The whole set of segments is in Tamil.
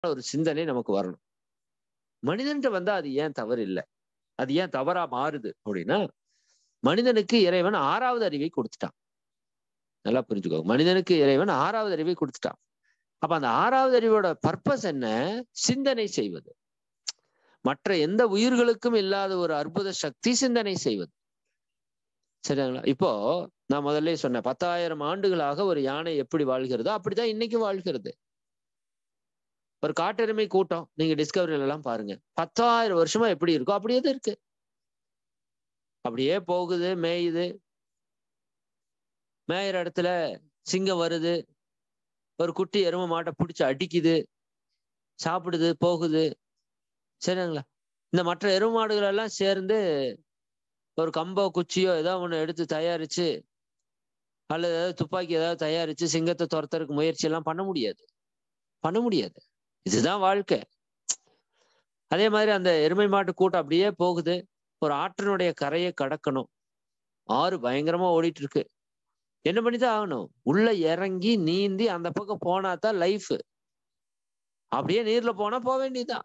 ஒரு சிந்தனை நமக்கு வரணும் மனிதன்கிட்ட வந்தா அது ஏன் தவறு இல்லை அது ஏன் தவறா மாறுது அப்படின்னா மனிதனுக்கு இறைவன் ஆறாவது அறிவை கொடுத்துட்டான் நல்லா புரிஞ்சுக்கோங்க மனிதனுக்கு இறைவன் ஆறாவது அறிவை கொடுத்துட்டான் அப்ப அந்த ஆறாவது அறிவோட பர்பஸ் என்ன சிந்தனை செய்வது மற்ற எந்த உயிர்களுக்கும் இல்லாத ஒரு அற்புத சக்தி சிந்தனை செய்வது சரிங்களா இப்போ நான் முதல்ல சொன்னேன் பத்தாயிரம் ஆண்டுகளாக ஒரு யானை எப்படி வாழ்கிறதோ அப்படிதான் இன்னைக்கு வாழ்கிறது ஒரு காட்டெருமை கூட்டம் நீங்க டிஸ்கவரியில எல்லாம் பாருங்க பத்தாயிரம் வருஷமா எப்படி இருக்கோ அப்படியே தான் இருக்கு அப்படியே போகுது மேயுது மேயிற இடத்துல சிங்கம் வருது ஒரு குட்டி எரும மாட்டை பிடிச்சி அடிக்குது சாப்பிடுது போகுது சரிங்களா இந்த மற்ற எரும மாடுகள் எல்லாம் சேர்ந்து ஒரு கம்போ குச்சியோ ஏதோ ஒன்று எடுத்து தயாரிச்சு அல்லது ஏதாவது துப்பாக்கி ஏதாவது தயாரிச்சு சிங்கத்தை துரத்துறதுக்கு முயற்சி எல்லாம் பண்ண முடியாது பண்ண முடியாது இதுதான் வாழ்க்கை அதே மாதிரி அந்த எருமை மாட்டு கூட்டம் அப்படியே போகுது ஒரு ஆற்றினுடைய கரையை கடக்கணும் ஆறு பயங்கரமா ஓடிட்டு இருக்கு என்ன பண்ணிதான் ஆகணும் உள்ள இறங்கி நீந்தி அந்த பக்கம் போனா தான் லைஃப் அப்படியே நீர்ல போனா போக வேண்டியதுதான்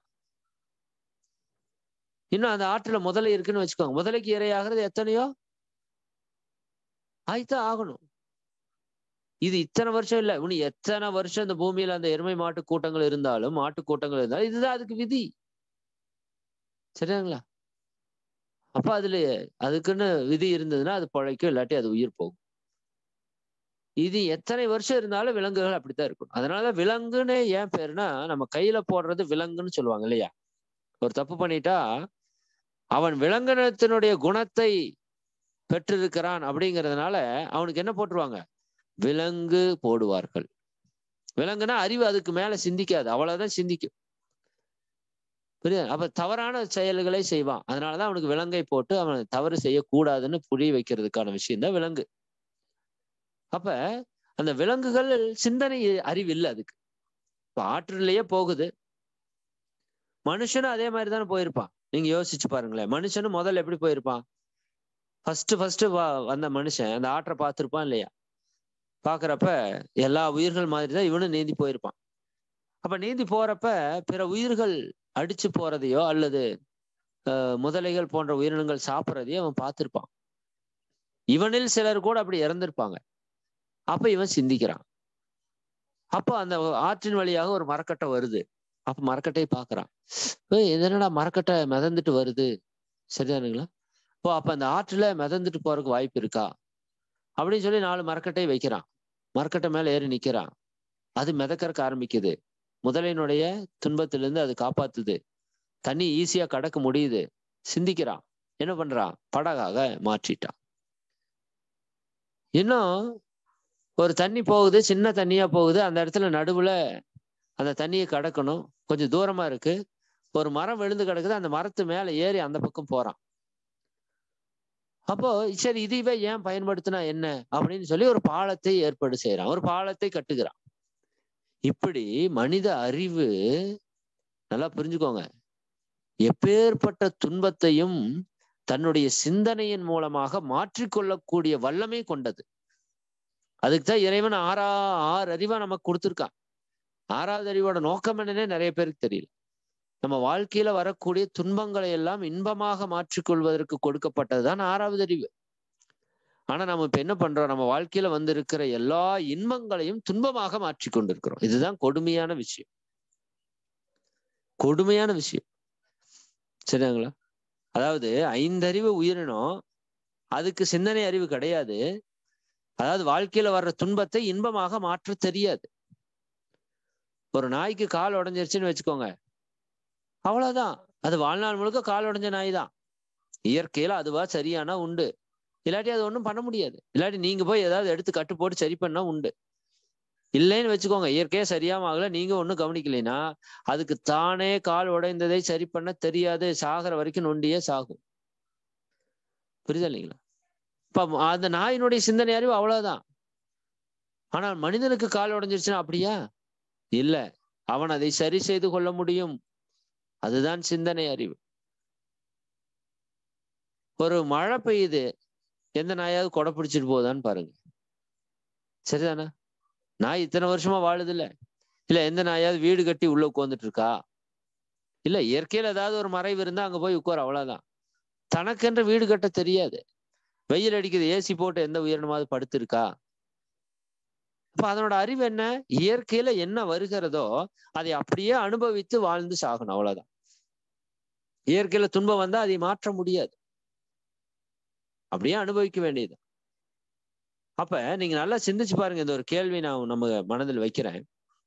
இன்னும் அந்த ஆற்றுல முதலை இருக்குன்னு வச்சுக்கோங்க முதலைக்கு இரையாகிறது எத்தனையோ ஆய்த்தான் ஆகணும் இது இத்தனை வருஷம் இல்ல இன்னும் எத்தனை வருஷம் இந்த பூமியில அந்த எருமை மாட்டு கூட்டங்கள் இருந்தாலும் மாட்டு கூட்டங்கள் இருந்தாலும் இதுதான் அதுக்கு விதி சரிங்களா அப்ப அதுல அதுக்குன்னு விதி இருந்ததுன்னா அது பழைக்கும் இல்லாட்டி அது உயிர் போகும் இது எத்தனை வருஷம் இருந்தாலும் விலங்குகள் அப்படித்தான் இருக்கும் அதனால விலங்குன்னு ஏன் பேருனா நம்ம கையில போடுறது விலங்குன்னு சொல்லுவாங்க இல்லையா ஒரு தப்பு பண்ணிட்டா அவன் விலங்கினத்தினுடைய குணத்தை பெற்றிருக்கிறான் அப்படிங்கிறதுனால அவனுக்கு என்ன போட்டுருவாங்க விலங்கு போடுவார்கள் விலங்குனா அறிவு அதுக்கு மேல சிந்திக்காது அவ்வளவுதான் சிந்திக்கும் புரியுது அப்ப தவறான செயல்களை செய்வான் அதனாலதான் அவனுக்கு விலங்கை போட்டு அவன் தவறு செய்யக்கூடாதுன்னு புரிய வைக்கிறதுக்கான விஷயம் தான் விலங்கு அப்ப அந்த விலங்குகள் சிந்தனை அறிவு இல்லை அதுக்கு இப்ப ஆற்றிலேயே போகுது மனுஷனும் அதே மாதிரி தானே போயிருப்பான் நீங்க யோசிச்சு பாருங்களேன் மனுஷனும் முதல்ல எப்படி போயிருப்பான் ஃபர்ஸ்ட் ஃபர்ஸ்ட் வந்த மனுஷன் அந்த ஆற்றை பார்த்துருப்பான் இல்லையா பாக்குறப்ப எல்லா உயிர்கள் மாதிரி தான் இவனும் நீந்தி போயிருப்பான் அப்ப நீந்தி போறப்ப பிற உயிர்கள் அடிச்சு போறதையோ அல்லது முதலைகள் போன்ற உயிரினங்கள் சாப்பிட்றதையோ அவன் பார்த்திருப்பான் இவனில் சிலர் கூட அப்படி இறந்திருப்பாங்க அப்ப இவன் சிந்திக்கிறான் அப்போ அந்த ஆற்றின் வழியாக ஒரு மரக்கட்டை வருது அப்ப மரக்கட்டையை பாக்குறான் என்னடா மரக்கட்டை மிதந்துட்டு வருது சரிதானுங்களா இப்போ அப்ப அந்த ஆற்றுல மிதந்துட்டு போறதுக்கு வாய்ப்பு இருக்கா அப்படின்னு சொல்லி நாலு மரக்கட்டையை வைக்கிறான் மரக்கட்டை மேல ஏறி நிக்கிறான் அது மிதக்கறக்கு ஆரம்பிக்குது முதலையினுடைய துன்பத்திலிருந்து அது காப்பாத்துது தண்ணி ஈஸியா கடக்க முடியுது சிந்திக்கிறான் என்ன பண்றான் படகாக மாற்றிட்டான் இன்னும் ஒரு தண்ணி போகுது சின்ன தண்ணியா போகுது அந்த இடத்துல நடுவுல அந்த தண்ணியை கடக்கணும் கொஞ்சம் தூரமா இருக்கு ஒரு மரம் விழுந்து கிடக்குது அந்த மரத்து மேல ஏறி அந்த பக்கம் போறான் அப்போ சரி இதுவே ஏன் பயன்படுத்தினா என்ன அப்படின்னு சொல்லி ஒரு பாலத்தை ஏற்பாடு செய்யறான் ஒரு பாலத்தை கட்டுகிறான் இப்படி மனித அறிவு நல்லா புரிஞ்சுக்கோங்க எப்பேற்பட்ட துன்பத்தையும் தன்னுடைய சிந்தனையின் மூலமாக மாற்றிக்கொள்ளக்கூடிய வல்லமை கொண்டது அதுக்கு தான் இறைவன் ஆறா ஆறு அறிவா நமக்கு கொடுத்துருக்கான் ஆறாவது அறிவோட நோக்கம் என்னன்னே நிறைய பேருக்கு தெரியல நம்ம வாழ்க்கையில வரக்கூடிய துன்பங்களை எல்லாம் இன்பமாக மாற்றிக்கொள்வதற்கு கொடுக்கப்பட்டதுதான் ஆறாவது அறிவு ஆனா நம்ம இப்ப என்ன பண்றோம் நம்ம வாழ்க்கையில வந்து இருக்கிற எல்லா இன்பங்களையும் துன்பமாக மாற்றி கொண்டிருக்கிறோம் இதுதான் கொடுமையான விஷயம் கொடுமையான விஷயம் சரிங்களா அதாவது ஐந்தறிவு உயிரினம் அதுக்கு சிந்தனை அறிவு கிடையாது அதாவது வாழ்க்கையில வர்ற துன்பத்தை இன்பமாக மாற்ற தெரியாது ஒரு நாய்க்கு கால் உடஞ்சிருச்சுன்னு வச்சுக்கோங்க அவ்வளவுதான் அது வாழ்நாள் முழுக்க கால் உடஞ்ச நாய் தான் இயற்கையில அதுவா சரியானா உண்டு இல்லாட்டி அது ஒன்றும் பண்ண முடியாது இல்லாட்டி நீங்க போய் ஏதாவது எடுத்து கட்டு போட்டு சரி பண்ணா உண்டு இல்லைன்னு வச்சுக்கோங்க இயற்கையா சரியாம ஆகல நீங்க ஒன்றும் கவனிக்கலைன்னா அதுக்கு தானே கால் உடைந்ததை சரி பண்ண தெரியாது சாகிற வரைக்கும் நொண்டியே சாகும் புரியுதா இல்லைங்களா இப்ப அந்த நாயினுடைய சிந்தனை அறிவு அவ்வளவுதான் ஆனால் மனிதனுக்கு கால் உடைஞ்சிருச்சுன்னா அப்படியா இல்ல அவன் அதை சரி செய்து கொள்ள முடியும் அதுதான் சிந்தனை அறிவு ஒரு மழை பெய்யுது எந்த நாயாவது கொடை பிடிச்சிட்டு போகுதான்னு பாருங்க சரிதானே நாய் இத்தனை வருஷமா வாழுது இல்ல இல்ல எந்த நாயாவது வீடு கட்டி உள்ள உட்காந்துட்டு இருக்கா இல்ல இயற்கையில ஏதாவது ஒரு மறைவு இருந்தா அங்க போய் உட்கார் அவ்வளவுதான் தனக்கென்ற வீடு கட்ட தெரியாது வெயில் அடிக்குது ஏசி போட்டு எந்த உயிரினமாவது படுத்திருக்கா அப்ப அதனோட அறிவு என்ன இயற்கையில என்ன வருகிறதோ அதை அப்படியே அனுபவித்து வாழ்ந்து சாகணும் அவ்வளவுதான் இயற்கையில துன்பம் வந்தா அதை மாற்ற முடியாது அப்படியே அனுபவிக்க வேண்டியது அப்ப நீங்க நல்லா சிந்திச்சு பாருங்க இந்த ஒரு கேள்வி நான் நம்ம மனதில் வைக்கிறேன்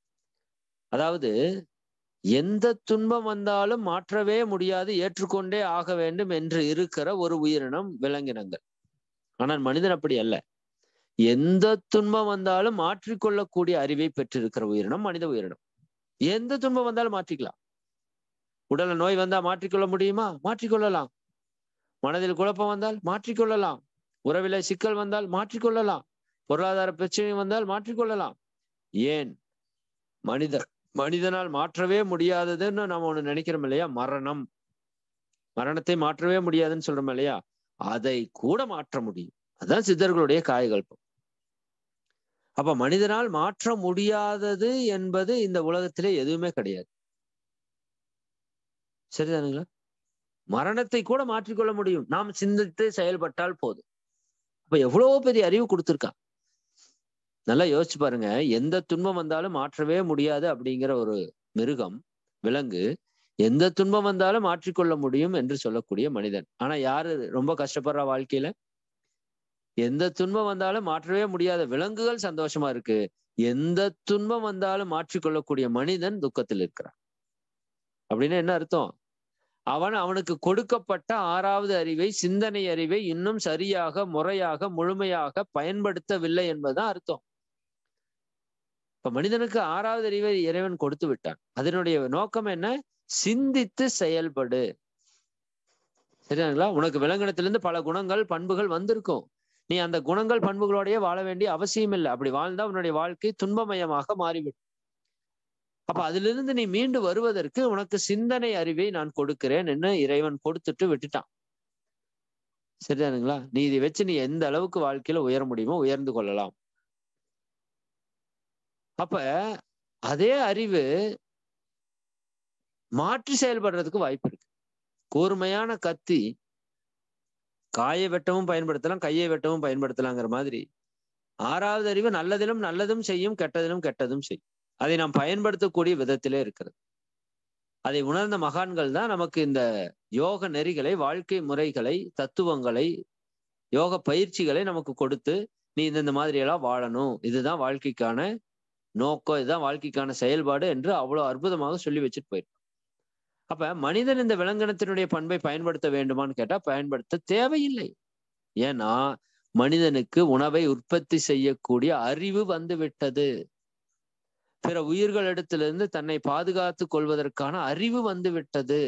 அதாவது எந்த துன்பம் வந்தாலும் மாற்றவே முடியாது ஏற்றுக்கொண்டே ஆக வேண்டும் என்று இருக்கிற ஒரு உயிரினம் விலங்கினங்கள் ஆனால் மனிதன் அப்படி அல்ல எந்த துன்பம் வந்தாலும் மாற்றிக்கொள்ளக்கூடிய அறிவை பெற்றிருக்கிற உயிரினம் மனித உயிரினம் எந்த துன்பம் வந்தாலும் மாற்றிக்கலாம் உடல்ல நோய் வந்தா மாற்றிக்கொள்ள முடியுமா மாற்றிக்கொள்ளலாம் மனதில் குழப்பம் வந்தால் மாற்றிக்கொள்ளலாம் உறவில சிக்கல் வந்தால் மாற்றிக்கொள்ளலாம் பொருளாதார பிரச்சனை வந்தால் மாற்றிக்கொள்ளலாம் ஏன் மனிதர் மனிதனால் மாற்றவே முடியாததுன்னு நாம ஒண்ணு நினைக்கிறோம் இல்லையா மரணம் மரணத்தை மாற்றவே முடியாதுன்னு சொல்றோம் இல்லையா அதை கூட மாற்ற முடியும் அதுதான் சித்தர்களுடைய காயகல்பம் அப்ப மனிதனால் மாற்ற முடியாதது என்பது இந்த உலகத்திலே எதுவுமே கிடையாது சரிதானுங்களா மரணத்தை கூட மாற்றிக்கொள்ள முடியும் நாம் சிந்தித்து செயல்பட்டால் போதும் அப்ப எவ்வளவோ பெரிய அறிவு கொடுத்துருக்கான் நல்லா யோசிச்சு பாருங்க எந்த துன்பம் வந்தாலும் மாற்றவே முடியாது அப்படிங்கிற ஒரு மிருகம் விலங்கு எந்த துன்பம் வந்தாலும் மாற்றிக்கொள்ள முடியும் என்று சொல்லக்கூடிய மனிதன் ஆனா யாரு ரொம்ப கஷ்டப்படுற வாழ்க்கையில எந்த துன்பம் வந்தாலும் மாற்றவே முடியாத விலங்குகள் சந்தோஷமா இருக்கு எந்த துன்பம் வந்தாலும் மாற்றிக்கொள்ளக்கூடிய மனிதன் துக்கத்தில் இருக்கிறான் அப்படின்னு என்ன அர்த்தம் அவன் அவனுக்கு கொடுக்கப்பட்ட ஆறாவது அறிவை சிந்தனை அறிவை இன்னும் சரியாக முறையாக முழுமையாக பயன்படுத்தவில்லை என்பதுதான் அர்த்தம் இப்ப மனிதனுக்கு ஆறாவது அறிவை இறைவன் கொடுத்து விட்டான் அதனுடைய நோக்கம் என்ன சிந்தித்து செயல்படு சரிங்களா உனக்கு விலங்கினத்திலிருந்து பல குணங்கள் பண்புகள் வந்திருக்கும் நீ அந்த குணங்கள் பண்புகளோடய வாழ வேண்டிய அவசியம் இல்லை அப்படி வாழ்ந்தா உன்னுடைய வாழ்க்கை துன்பமயமாக மாறிவிடும் அப்ப அதிலிருந்து நீ மீண்டு வருவதற்கு உனக்கு சிந்தனை அறிவை நான் கொடுக்கிறேன் என்று இறைவன் கொடுத்துட்டு விட்டுட்டான் சரிதானுங்களா நீ இதை வச்சு நீ எந்த அளவுக்கு வாழ்க்கையில உயர முடியுமோ உயர்ந்து கொள்ளலாம் அப்ப அதே அறிவு மாற்றி செயல்படுறதுக்கு வாய்ப்பு இருக்கு கூர்மையான கத்தி காயை வெட்டவும் பயன்படுத்தலாம் கையை வெட்டவும் பயன்படுத்தலாங்கிற மாதிரி ஆறாவது அறிவு நல்லதிலும் நல்லதும் செய்யும் கெட்டதிலும் கெட்டதும் செய்யும் அதை நாம் பயன்படுத்தக்கூடிய விதத்திலே இருக்கிறது அதை உணர்ந்த மகான்கள் தான் நமக்கு இந்த யோக நெறிகளை வாழ்க்கை முறைகளை தத்துவங்களை யோக பயிற்சிகளை நமக்கு கொடுத்து நீ இந்த மாதிரி எல்லாம் வாழணும் இதுதான் வாழ்க்கைக்கான நோக்கம் இதுதான் வாழ்க்கைக்கான செயல்பாடு என்று அவ்வளவு அற்புதமாக சொல்லி வச்சுட்டு போயிருக்கான் அப்ப மனிதன் இந்த விலங்கினத்தினுடைய பண்பை பயன்படுத்த வேண்டுமான்னு கேட்டா பயன்படுத்த தேவையில்லை ஏன்னா மனிதனுக்கு உணவை உற்பத்தி செய்யக்கூடிய அறிவு வந்து விட்டது பிற உயிர்களிடத்திலிருந்து தன்னை பாதுகாத்து கொள்வதற்கான அறிவு வந்து விட்டது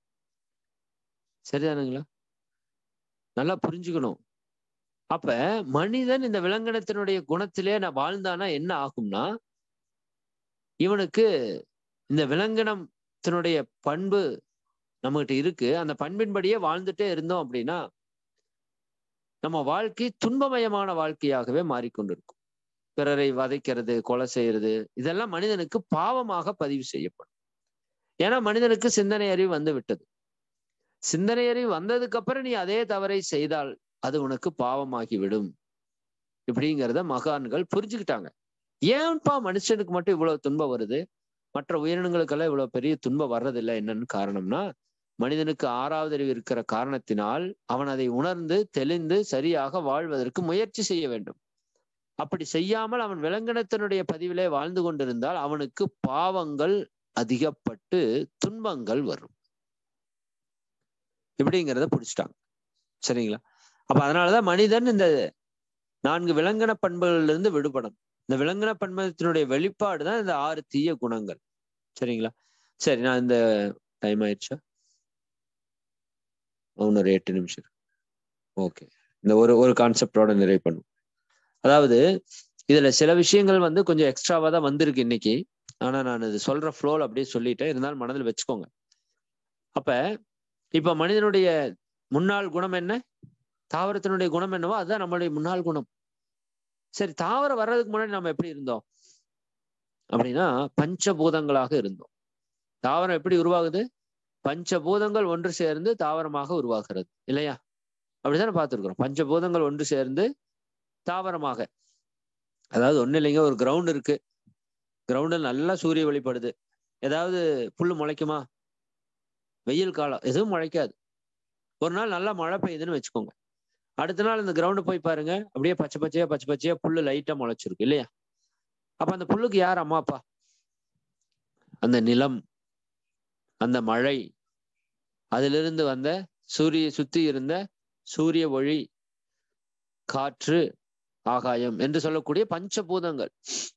சரிதானுங்களா நல்லா புரிஞ்சுக்கணும் அப்ப மனிதன் இந்த விலங்கினத்தினுடைய குணத்திலே நான் வாழ்ந்தானா என்ன ஆகும்னா இவனுக்கு இந்த விலங்கினத்தினுடைய பண்பு நம்மகிட்ட இருக்கு அந்த பண்பின்படியே வாழ்ந்துட்டே இருந்தோம் அப்படின்னா நம்ம வாழ்க்கை துன்பமயமான வாழ்க்கையாகவே மாறிக்கொண்டிருக்கும் பிறரை வதைக்கிறது கொலை செய்யறது இதெல்லாம் மனிதனுக்கு பாவமாக பதிவு செய்யப்படும் ஏன்னா மனிதனுக்கு சிந்தனை அறிவு வந்து விட்டது சிந்தனை அறிவு வந்ததுக்கு அப்புறம் நீ அதே தவறை செய்தால் அது உனக்கு பாவமாகி விடும் இப்படிங்கிறத மகான்கள் புரிஞ்சுக்கிட்டாங்க ஏன்பா மனுஷனுக்கு மட்டும் இவ்வளவு துன்பம் வருது மற்ற உயிரினங்களுக்கெல்லாம் இவ்வளவு பெரிய துன்பம் வர்றதில்லை என்னன்னு காரணம்னா மனிதனுக்கு ஆறாவது அறிவு இருக்கிற காரணத்தினால் அவன் அதை உணர்ந்து தெளிந்து சரியாக வாழ்வதற்கு முயற்சி செய்ய வேண்டும் அப்படி செய்யாமல் அவன் விலங்கினத்தினுடைய பதிவிலே வாழ்ந்து கொண்டிருந்தால் அவனுக்கு பாவங்கள் அதிகப்பட்டு துன்பங்கள் வரும் இப்படிங்கிறத பிடிச்சிட்டாங்க சரிங்களா அப்ப அதனாலதான் மனிதன் இந்த நான்கு விலங்கின பண்புகள்ல இருந்து விடுபடும் இந்த விலங்கின பண்பத்தினுடைய வெளிப்பாடு தான் இந்த ஆறு தீய குணங்கள் சரிங்களா சரி நான் இந்த டைம் ஆயிடுச்சா இன்னொரு எட்டு நிமிஷம் ஓகே இந்த ஒரு ஒரு கான்செப்டோட நிறைவு பண்ணும் அதாவது இதுல சில விஷயங்கள் வந்து கொஞ்சம் எக்ஸ்ட்ராவா தான் வந்திருக்கு இன்னைக்கு ஆனா நான் இது சொல்ற ஃப்ளோல அப்படியே சொல்லிட்டேன் இருந்தாலும் மனதில் வச்சுக்கோங்க அப்ப இப்ப மனிதனுடைய முன்னாள் குணம் என்ன தாவரத்தினுடைய குணம் என்னவோ அதுதான் நம்மளுடைய முன்னாள் குணம் சரி தாவரம் வர்றதுக்கு முன்னாடி நம்ம எப்படி இருந்தோம் அப்படின்னா பஞ்சபூதங்களாக இருந்தோம் தாவரம் எப்படி உருவாகுது பஞ்சபூதங்கள் ஒன்று சேர்ந்து தாவரமாக உருவாகிறது இல்லையா அப்படித்தானே பார்த்துருக்குறோம் பஞ்சபூதங்கள் ஒன்று சேர்ந்து தாவரமாக அதாவது ஒன்றும் இல்லைங்க ஒரு கிரவுண்ட் இருக்கு கிரவுண்டில் நல்லா சூரிய வெளிப்படுது ஏதாவது புல் முளைக்குமா வெயில் காலம் எதுவும் முளைக்காது ஒரு நாள் நல்லா மழை பெய்யுதுன்னு வச்சுக்கோங்க அடுத்த நாள் இந்த கிரவுண்டு போய் பாருங்க அப்படியே பச்சை பச்சையா பச்சை பச்சையா புல்லு லைட்டா முளைச்சிருக்கு இல்லையா அப்ப அந்த புல்லுக்கு யார் அம்மா அப்பா அந்த நிலம் அந்த மழை அதிலிருந்து வந்த சூரிய சுத்தி இருந்த சூரிய ஒளி காற்று ஆகாயம் என்று சொல்லக்கூடிய பஞ்சபூதங்கள்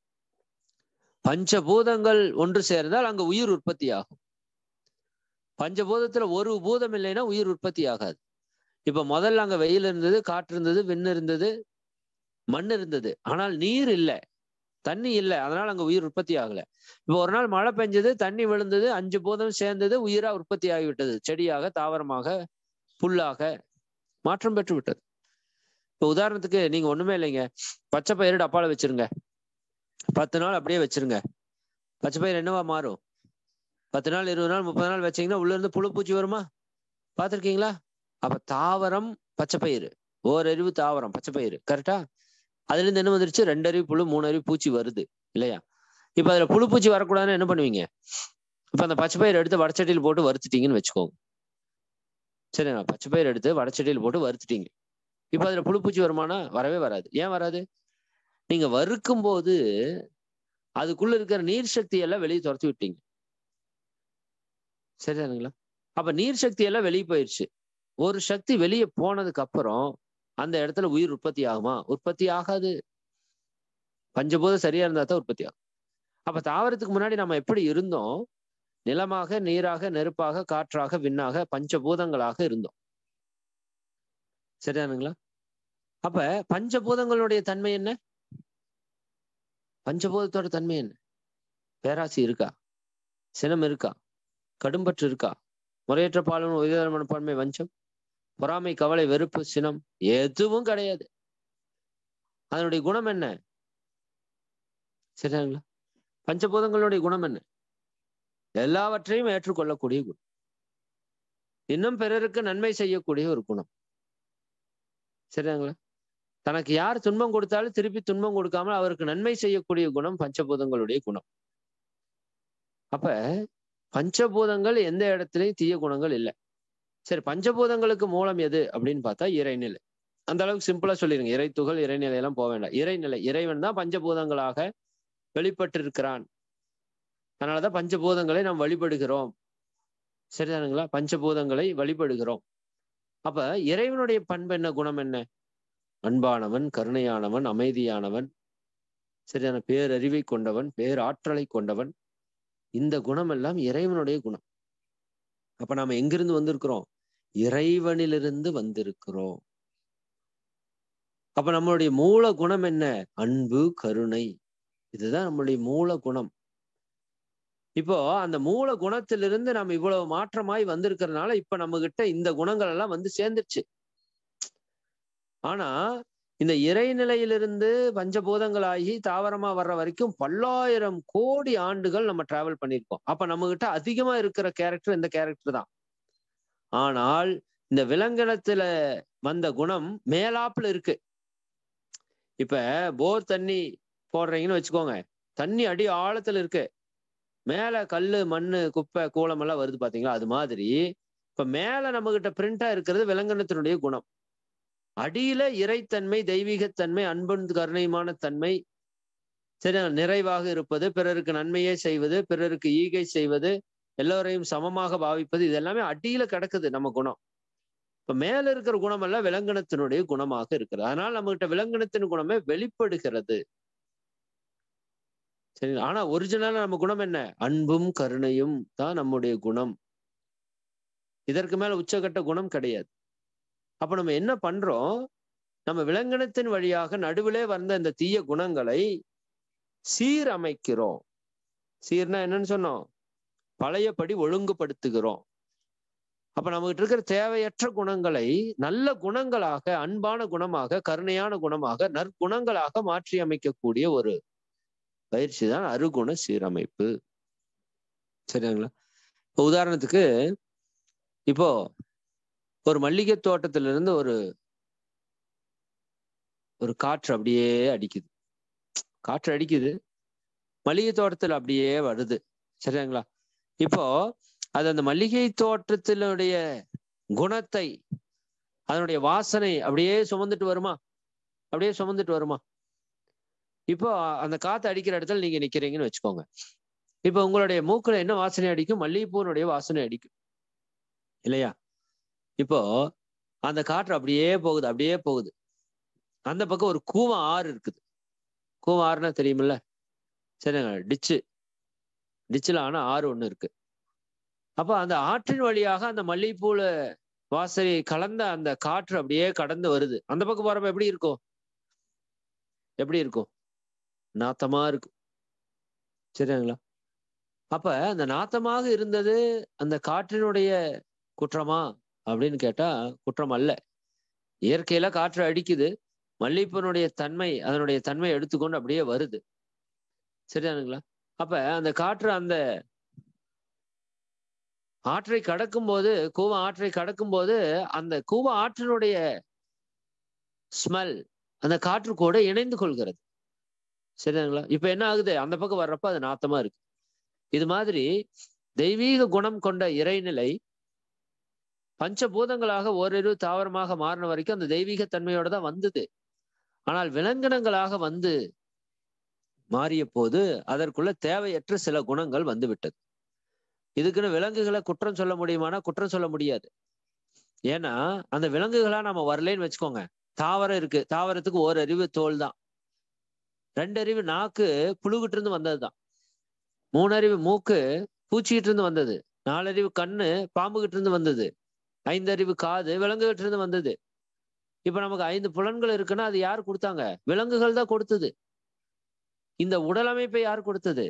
பஞ்சபூதங்கள் ஒன்று சேர்ந்தால் அங்க உயிர் உற்பத்தி ஆகும் பஞ்சபூதத்துல ஒரு பூதம் இல்லைன்னா உயிர் உற்பத்தி ஆகாது இப்ப முதல்ல அங்க வெயில் இருந்தது காற்று இருந்தது விண்ணு இருந்தது மண் இருந்தது ஆனால் நீர் இல்லை தண்ணி இல்லை அதனால அங்க உயிர் உற்பத்தி ஆகல இப்ப ஒரு நாள் மழை பெஞ்சது தண்ணி விழுந்தது அஞ்சு பூதம் சேர்ந்தது உயிரா உற்பத்தி ஆகிவிட்டது செடியாக தாவரமாக புல்லாக மாற்றம் பெற்று விட்டது இப்ப உதாரணத்துக்கு நீங்க ஒண்ணுமே இல்லைங்க பச்சை பயிறு டப்பால வச்சிருங்க பத்து நாள் அப்படியே வச்சிருங்க பச்சை பயிர் என்னவா மாறும் பத்து நாள் இருபது நாள் முப்பது நாள் வச்சீங்கன்னா உள்ள இருந்து புழு பூச்சி வருமா பார்த்துருக்கீங்களா அப்ப தாவரம் பச்சை பயிறு ஓரறிவு தாவரம் பச்சை பயிறு கரெக்டா அதுல இருந்து என்ன வந்துருச்சு ரெண்டு அறிவு புழு மூணு அறிவு பூச்சி வருது இல்லையா இப்ப அதுல புழு பூச்சி வரக்கூடாதுன்னு என்ன பண்ணுவீங்க இப்ப அந்த பச்சை பயிர் எடுத்து வடச்சட்டியில் போட்டு வறுத்துட்டீங்கன்னு வச்சுக்கோங்க சரிண்ணா பச்சை பயிர் எடுத்து வடச்சட்டியில் போட்டு வறுத்துட்டீங்க இப்ப அதுல புழு பூச்சி வருமானா வரவே வராது ஏன் வராது நீங்க வறுக்கும் போது அதுக்குள்ள இருக்கிற நீர் சக்தி எல்லாம் வெளியே துரத்தி விட்டீங்க சரிதானுங்களா அப்ப நீர் சக்தி எல்லாம் வெளியே போயிடுச்சு ஒரு சக்தி வெளியே போனதுக்கு அப்புறம் அந்த இடத்துல உயிர் உற்பத்தி ஆகுமா உற்பத்தி ஆகாது பஞ்சபூதம் சரியா இருந்தா தான் உற்பத்தி ஆகும் அப்ப தாவரத்துக்கு முன்னாடி நம்ம எப்படி இருந்தோம் நிலமாக நீராக நெருப்பாக காற்றாக விண்ணாக பஞ்சபூதங்களாக இருந்தோம் சரிதானுங்களா அப்ப பஞ்சபூதங்களுடைய தன்மை என்ன பஞ்சபூதத்தோட தன்மை என்ன பேராசி இருக்கா சினம் இருக்கா கடும்பற்று இருக்கா முறையற்ற பாலன் உயர மனப்பான்மை வஞ்சம் பொறாமை கவலை வெறுப்பு சினம் எதுவும் கிடையாது அதனுடைய குணம் என்ன சரிங்களா பஞ்சபூதங்களுடைய குணம் என்ன எல்லாவற்றையும் ஏற்றுக்கொள்ளக்கூடிய குணம் இன்னும் பிறருக்கு நன்மை செய்யக்கூடிய ஒரு குணம் சரிங்களா தனக்கு யார் துன்பம் கொடுத்தாலும் திருப்பி துன்பம் கொடுக்காமல் அவருக்கு நன்மை செய்யக்கூடிய குணம் பஞ்சபூதங்களுடைய குணம் அப்ப பஞ்சபூதங்கள் எந்த இடத்துலயும் தீய குணங்கள் இல்லை சரி பஞ்சபூதங்களுக்கு மூலம் எது அப்படின்னு பார்த்தா இறைநிலை அந்த அளவுக்கு சிம்பிளா சொல்லிருங்க இறை துகள் இறைநிலை எல்லாம் போக வேண்டாம் இறைநிலை இறைவன் தான் பஞ்சபூதங்களாக வெளிப்பட்டிருக்கிறான் அதனாலதான் பஞ்சபூதங்களை நாம் வழிபடுகிறோம் சரிதானுங்களா பஞ்சபூதங்களை வழிபடுகிறோம் அப்ப இறைவனுடைய பண்பு என்ன குணம் என்ன அன்பானவன் கருணையானவன் அமைதியானவன் சரியான பேரறிவை கொண்டவன் பேராற்றலை கொண்டவன் இந்த குணம் எல்லாம் இறைவனுடைய குணம் அப்ப நாம எங்கிருந்து வந்திருக்கிறோம் இறைவனிலிருந்து வந்திருக்கிறோம் அப்ப நம்மளுடைய மூல குணம் என்ன அன்பு கருணை இதுதான் நம்மளுடைய மூல குணம் இப்போ அந்த மூல குணத்திலிருந்து நம்ம இவ்வளவு மாற்றமாய் வந்திருக்கிறதுனால இப்ப நம்ம கிட்ட இந்த குணங்கள் எல்லாம் வந்து சேர்ந்துருச்சு ஆனா இந்த இறைநிலையிலிருந்து பஞ்சபூதங்களாகி தாவரமா வர்ற வரைக்கும் பல்லாயிரம் கோடி ஆண்டுகள் நம்ம டிராவல் பண்ணியிருக்கோம் அப்ப நம்ம கிட்ட அதிகமா இருக்கிற கேரக்டர் இந்த கேரக்டர் தான் ஆனால் இந்த விலங்கினத்துல வந்த குணம் மேலாப்புல இருக்கு இப்ப போர் தண்ணி போடுறீங்கன்னு வச்சுக்கோங்க தண்ணி அடி ஆழத்துல இருக்கு மேல கல்லு மண்ணு குப்பை கூலம் எல்லாம் வருது பாத்தீங்களா அது மாதிரி இப்ப மேல நம்ம கிட்ட பிரிண்டா இருக்கிறது விலங்கினத்தினுடைய குணம் அடியில இறைத்தன்மை தெய்வீகத்தன்மை அன்பன் கருணையுமான தன்மை சரி நிறைவாக இருப்பது பிறருக்கு நன்மையே செய்வது பிறருக்கு ஈகை செய்வது எல்லோரையும் சமமாக பாவிப்பது இது எல்லாமே அடியில கிடக்குது நம்ம குணம் இப்ப மேல இருக்கிற குணம் எல்லாம் விலங்கினத்தினுடைய குணமாக இருக்கிறது அதனால நம்ம கிட்ட விலங்கினத்தின் குணமே வெளிப்படுகிறது சரி ஆனா ஒரிஜினலா நம்ம குணம் என்ன அன்பும் கருணையும் தான் நம்முடைய குணம் இதற்கு மேல உச்சகட்ட குணம் கிடையாது அப்ப நம்ம என்ன பண்றோம் நம்ம விலங்கினத்தின் வழியாக நடுவிலே வந்த இந்த தீய குணங்களை சீரமைக்கிறோம் சீர்னா என்னன்னு சொன்னோம் பழையபடி ஒழுங்குபடுத்துகிறோம் அப்ப நம்மகிட்ட இருக்கிற தேவையற்ற குணங்களை நல்ல குணங்களாக அன்பான குணமாக கருணையான குணமாக நற்குணங்களாக மாற்றி அமைக்கக்கூடிய ஒரு பயிற்சி தான் அருகுண சீரமைப்பு சரிங்களா இப்போ உதாரணத்துக்கு இப்போ ஒரு மல்லிகை தோட்டத்துல இருந்து ஒரு ஒரு காற்று அப்படியே அடிக்குது காற்று அடிக்குது மல்லிகை தோட்டத்துல அப்படியே வருது சரிங்களா இப்போ அது அந்த மல்லிகை தோட்டத்தினுடைய குணத்தை அதனுடைய வாசனை அப்படியே சுமந்துட்டு வருமா அப்படியே சுமந்துட்டு வருமா இப்போ அந்த காத்து அடிக்கிற இடத்துல நீங்க நிக்கிறீங்கன்னு வச்சுக்கோங்க இப்போ உங்களுடைய மூக்குல என்ன வாசனை அடிக்கும் மல்லிகைப்பூனுடைய வாசனை அடிக்கும் இல்லையா இப்போ அந்த காற்று அப்படியே போகுது அப்படியே போகுது அந்த பக்கம் ஒரு கூவம் ஆறு இருக்குது கூவம் ஆறுனா தெரியுமில்ல சரிங்க டிச்சு டிச்சில் ஆன ஆறு ஒண்ணு இருக்கு அப்போ அந்த ஆற்றின் வழியாக அந்த மல்லிகைப்பூல வாசனை கலந்த அந்த காற்று அப்படியே கடந்து வருது அந்த பக்கம் போறப்ப எப்படி இருக்கும் எப்படி இருக்கும் நாத்தமா இருக்கும் சரிங்களா அப்ப அந்த நாத்தமாக இருந்தது அந்த காற்றினுடைய குற்றமா அப்படின்னு கேட்டா குற்றம் அல்ல இயற்கையில காற்று அடிக்குது மல்லிகைப்பூனுடைய தன்மை அதனுடைய தன்மை எடுத்துக்கொண்டு அப்படியே வருது சரிதானுங்களா அப்ப அந்த காற்று அந்த ஆற்றை கடக்கும் போது கூவ ஆற்றை கடக்கும் போது அந்த கூவ ஆற்றினுடைய ஸ்மெல் அந்த காற்று கூட இணைந்து கொள்கிறது சரிதானுங்களா இப்ப என்ன ஆகுது அந்த பக்கம் வர்றப்ப அது நாத்தமா இருக்கு இது மாதிரி தெய்வீக குணம் கொண்ட இறைநிலை பஞ்சபூதங்களாக ஓரிரு தாவரமாக மாறின வரைக்கும் அந்த தெய்வீக தன்மையோட தான் வந்தது ஆனால் விலங்கினங்களாக வந்து மாறிய போது அதற்குள்ள தேவையற்ற சில குணங்கள் வந்து விட்டது இதுக்குன்னு விலங்குகளை குற்றம் சொல்ல முடியுமானா குற்றம் சொல்ல முடியாது ஏன்னா அந்த விலங்குகளா நம்ம வரலேன்னு வச்சுக்கோங்க தாவரம் இருக்கு தாவரத்துக்கு ஒரு அறிவு தோல் தான் ரெண்டு அறிவு நாக்கு புழுகிட்டு இருந்து வந்ததுதான் மூணு அறிவு மூக்கு பூச்சிக்கிட்டு இருந்து வந்தது நாலறிவு கண்ணு பாம்புகிட்ட இருந்து வந்தது ஐந்து அறிவு காது விலங்குகிட்ட இருந்து வந்தது இப்ப நமக்கு ஐந்து புலன்கள் இருக்குன்னா அது யார் கொடுத்தாங்க விலங்குகள் தான் கொடுத்தது இந்த உடல் அமைப்பை யார் கொடுத்தது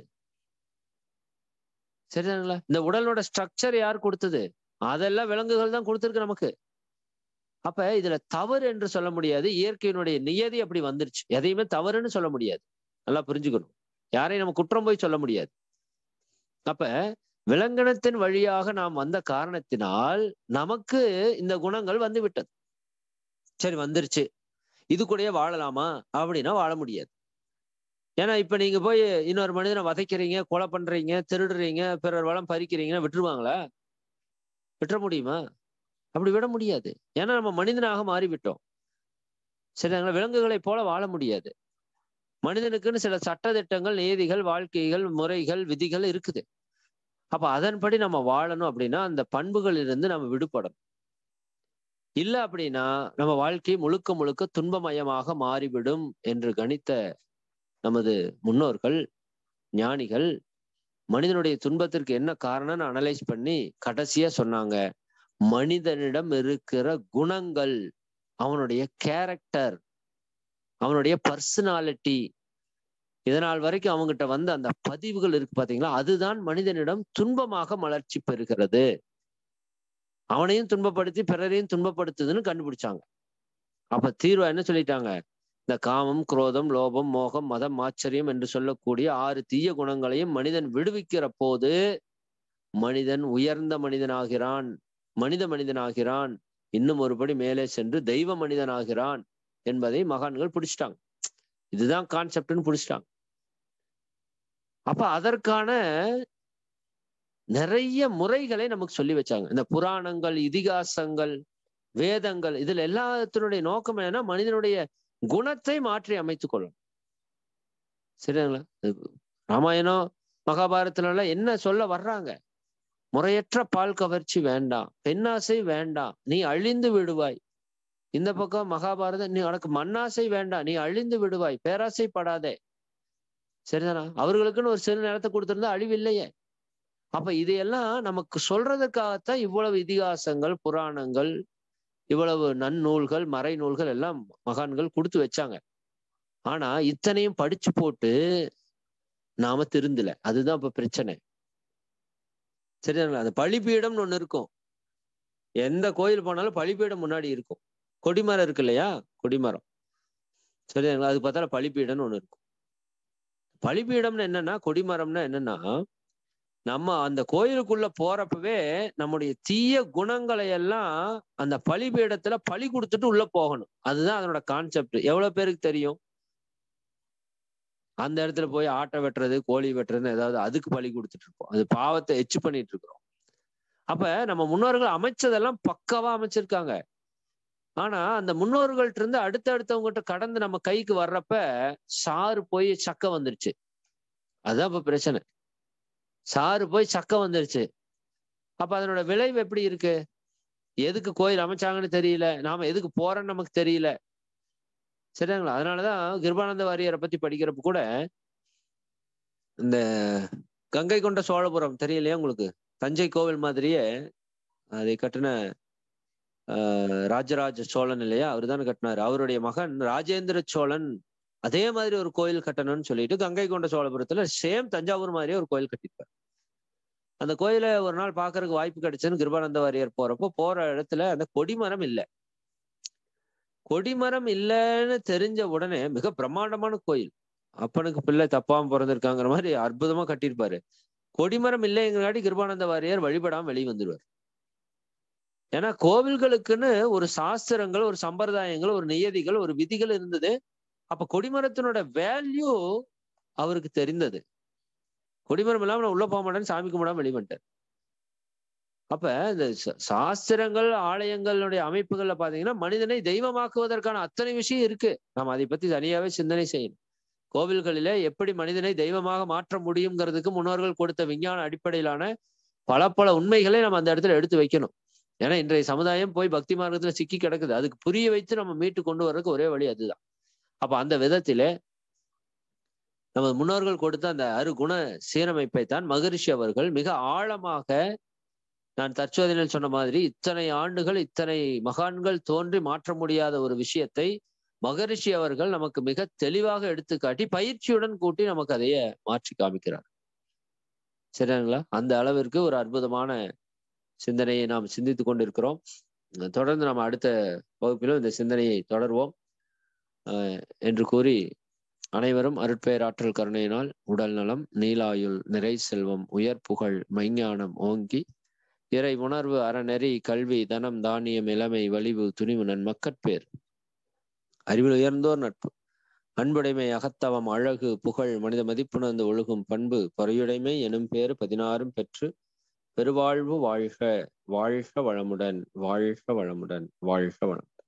சரிதானுங்களா இந்த உடலோட ஸ்ட்ரக்சர் யார் கொடுத்தது அதெல்லாம் விலங்குகள் தான் கொடுத்துருக்கு நமக்கு அப்ப இதுல தவறு என்று சொல்ல முடியாது இயற்கையினுடைய நியதி அப்படி வந்துருச்சு எதையுமே தவறுன்னு சொல்ல முடியாது நல்லா புரிஞ்சுக்கணும் யாரையும் நம்ம குற்றம் போய் சொல்ல முடியாது அப்ப விலங்கினத்தின் வழியாக நாம் வந்த காரணத்தினால் நமக்கு இந்த குணங்கள் வந்து விட்டது சரி வந்துருச்சு இது கூடயே வாழலாமா அப்படின்னா வாழ முடியாது ஏன்னா இப்ப நீங்க போய் இன்னொரு மனிதனை வதைக்கிறீங்க கொலை பண்றீங்க திருடுறீங்க பிறர் வளம் பறிக்கிறீங்கன்னா விட்டுருவாங்களா விட்டுற முடியுமா அப்படி விட முடியாது ஏன்னா நம்ம மனிதனாக மாறிவிட்டோம் சரிங்களா விலங்குகளை போல வாழ முடியாது மனிதனுக்குன்னு சில சட்டத்திட்டங்கள் நீதிகள் வாழ்க்கைகள் முறைகள் விதிகள் இருக்குது அப்ப அதன்படி நம்ம வாழணும் அப்படின்னா அந்த பண்புகளில் இருந்து நம்ம விடுபடணும் இல்ல அப்படின்னா நம்ம வாழ்க்கை முழுக்க முழுக்க துன்பமயமாக மாறிவிடும் என்று கணித்த நமது முன்னோர்கள் ஞானிகள் மனிதனுடைய துன்பத்திற்கு என்ன காரணம்னு அனலைஸ் பண்ணி கடைசியா சொன்னாங்க மனிதனிடம் இருக்கிற குணங்கள் அவனுடைய கேரக்டர் அவனுடைய பர்சனாலிட்டி இதனால் வரைக்கும் அவங்ககிட்ட வந்து அந்த பதிவுகள் இருக்கு பாத்தீங்களா அதுதான் மனிதனிடம் துன்பமாக மலர்ச்சி பெறுகிறது அவனையும் துன்பப்படுத்தி பிறரையும் துன்பப்படுத்துதுன்னு கண்டுபிடிச்சாங்க அப்ப தீர்வா என்ன சொல்லிட்டாங்க இந்த காமம் குரோதம் லோபம் மோகம் மதம் ஆச்சரியம் என்று சொல்லக்கூடிய ஆறு தீய குணங்களையும் மனிதன் விடுவிக்கிற போது மனிதன் உயர்ந்த மனிதனாகிறான் மனித மனிதனாகிறான் இன்னும் ஒருபடி மேலே சென்று தெய்வ மனிதனாகிறான் என்பதை மகான்கள் பிடிச்சிட்டாங்க இதுதான் கான்செப்ட்னு பிடிச்சிட்டாங்க அப்ப அதற்கான நிறைய முறைகளை நமக்கு சொல்லி வச்சாங்க இந்த புராணங்கள் இதிகாசங்கள் வேதங்கள் இதுல எல்லாத்தினுடைய நோக்கம் என்னன்னா மனிதனுடைய குணத்தை மாற்றி அமைத்துக் கொள்ளும் சரிங்களா ராமாயணம் மகாபாரத்துல எல்லாம் என்ன சொல்ல வர்றாங்க முறையற்ற பால் கவர்ச்சி வேண்டாம் பெண்ணாசை வேண்டாம் நீ அழிந்து விடுவாய் இந்த பக்கம் மகாபாரதம் நீ உனக்கு மண்ணாசை வேண்டாம் நீ அழிந்து விடுவாய் பேராசைப்படாதே சரிதானா அவர்களுக்குன்னு ஒரு சிறு நேரத்தை கொடுத்திருந்தா அழிவு இல்லையே அப்ப இதையெல்லாம் நமக்கு சொல்றதுக்காகத்தான் இவ்வளவு இதிகாசங்கள் புராணங்கள் இவ்வளவு நன்னூல்கள் மறை நூல்கள் எல்லாம் மகான்கள் கொடுத்து வச்சாங்க ஆனா இத்தனையும் படிச்சு போட்டு நாம திருந்தல அதுதான் இப்ப பிரச்சனை சரிதாங்களா அந்த பழிப்பீடம்னு ஒண்ணு இருக்கும் எந்த கோயில் போனாலும் பழிப்பீடம் முன்னாடி இருக்கும் கொடிமரம் இருக்கு இல்லையா கொடிமரம் சரிதாங்களா அது பார்த்தாலும் பழிப்பீடம்னு ஒண்ணு இருக்கும் பலிபீடம்னு என்னன்னா கொடிமரம்னா என்னன்னா நம்ம அந்த கோயிலுக்குள்ள போறப்பவே நம்முடைய தீய குணங்களை எல்லாம் அந்த பலிபீடத்துல பலி கொடுத்துட்டு உள்ள போகணும் அதுதான் அதனோட கான்செப்ட் எவ்வளவு பேருக்கு தெரியும் அந்த இடத்துல போய் ஆட்டை வெட்டுறது கோழி வெட்டுறதுன்னு ஏதாவது அதுக்கு பலி கொடுத்துட்டு இருப்போம் அது பாவத்தை எச்சு பண்ணிட்டு இருக்கிறோம் அப்ப நம்ம முன்னோர்கள் அமைச்சதெல்லாம் பக்காவா அமைச்சிருக்காங்க ஆனா அந்த முன்னோர்கள்ட்ட இருந்து அடுத்த அடுத்தவங்ககிட்ட கடந்து நம்ம கைக்கு வர்றப்ப சாறு போய் சக்கை வந்துருச்சு அதான் இப்ப பிரச்சனை சாறு போய் சக்கை வந்துருச்சு அப்ப அதனோட விளைவு எப்படி இருக்கு எதுக்கு கோயில் அமைச்சாங்கன்னு தெரியல நாம எதுக்கு போறோம்னு நமக்கு தெரியல சரிங்களா அதனாலதான் கிருபானந்த வாரியரை பத்தி படிக்கிறப்ப கூட இந்த கங்கை கொண்ட சோழபுரம் தெரியலையா உங்களுக்கு தஞ்சை கோவில் மாதிரியே அதை கட்டின ராஜராஜ சோழன் இல்லையா அவர் தானே கட்டினாரு அவருடைய மகன் ராஜேந்திர சோழன் அதே மாதிரி ஒரு கோயில் கட்டணும்னு சொல்லிட்டு கங்கை கொண்ட சோழபுரத்துல சேம் தஞ்சாவூர் மாதிரியே ஒரு கோயில் கட்டிருப்பார் அந்த கோயிலை ஒரு நாள் பாக்குறதுக்கு வாய்ப்பு கிடைச்சுன்னு கிருபானந்த வாரியர் போறப்போ போற இடத்துல அந்த கொடிமரம் இல்லை கொடிமரம் இல்லைன்னு தெரிஞ்ச உடனே மிக பிரம்மாண்டமான கோயில் அப்பனுக்கு பிள்ளை தப்பாம பிறந்திருக்காங்கிற மாதிரி அற்புதமா கட்டியிருப்பாரு கொடிமரம் இல்லைங்கிறகாட்டி கிருபானந்த வாரியார் வழிபடாம வெளியே வந்துடுவார் ஏன்னா கோவில்களுக்குன்னு ஒரு சாஸ்திரங்கள் ஒரு சம்பிரதாயங்கள் ஒரு நியதிகள் ஒரு விதிகள் இருந்தது அப்ப கொடிமரத்தினோட வேல்யூ அவருக்கு தெரிந்தது கொடிமரம் இல்லாம நான் உள்ள போக மாட்டேன்னு சாமி கும்பிடாம வெளிவன்ட்டார் அப்ப இந்த சாஸ்திரங்கள் ஆலயங்களுடைய அமைப்புகள்ல பாத்தீங்கன்னா மனிதனை தெய்வமாக்குவதற்கான அத்தனை விஷயம் இருக்கு நாம் அதை பத்தி தனியாவே சிந்தனை செய்யணும் கோவில்களில எப்படி மனிதனை தெய்வமாக மாற்ற முடியுங்கிறதுக்கு முன்னோர்கள் கொடுத்த விஞ்ஞான அடிப்படையிலான பல பல உண்மைகளை நம்ம அந்த இடத்துல எடுத்து வைக்கணும் ஏன்னா இன்றைய சமுதாயம் போய் பக்தி மார்க்கத்துல சிக்கி கிடக்குது அதுக்கு புரிய வைத்து நம்ம மீட்டு கொண்டு வர்றதுக்கு ஒரே வழி அதுதான் அப்ப அந்த விதத்திலே நமது முன்னோர்கள் கொடுத்த அந்த அருகுண சீரமைப்பை தான் மகரிஷி அவர்கள் மிக ஆழமாக நான் தற்சோதனையில் சொன்ன மாதிரி இத்தனை ஆண்டுகள் இத்தனை மகான்கள் தோன்றி மாற்ற முடியாத ஒரு விஷயத்தை மகரிஷி அவர்கள் நமக்கு மிக தெளிவாக எடுத்துக்காட்டி பயிற்சியுடன் கூட்டி நமக்கு அதைய மாற்றி காமிக்கிறார் சரிங்களா அந்த அளவிற்கு ஒரு அற்புதமான சிந்தனையை நாம் சிந்தித்து கொண்டிருக்கிறோம் தொடர்ந்து நாம் அடுத்த வகுப்பிலும் இந்த சிந்தனையை தொடர்வோம் என்று கூறி அனைவரும் அருட்பெயராற்றல் கருணையினால் உடல் நலம் நீலாயுள் நிறை செல்வம் உயர் புகழ் மைஞானம் ஓங்கி இறை உணர்வு அறநெறி கல்வி தனம் தானியம் இளமை வலிவு துணிவு நன் மக்கட்பேர் அறிவில் உயர்ந்தோர் நட்பு அன்புடைமை அகத்தவம் அழகு புகழ் மனித மதிப்புணர்ந்து ஒழுகும் பண்பு பொறையுடைமை எனும் பேறு பதினாறும் பெற்று பெருவாழ்வு வாழ்க வாழ்க வளமுடன் வாழ்க வளமுடன் வாழ்க வளம்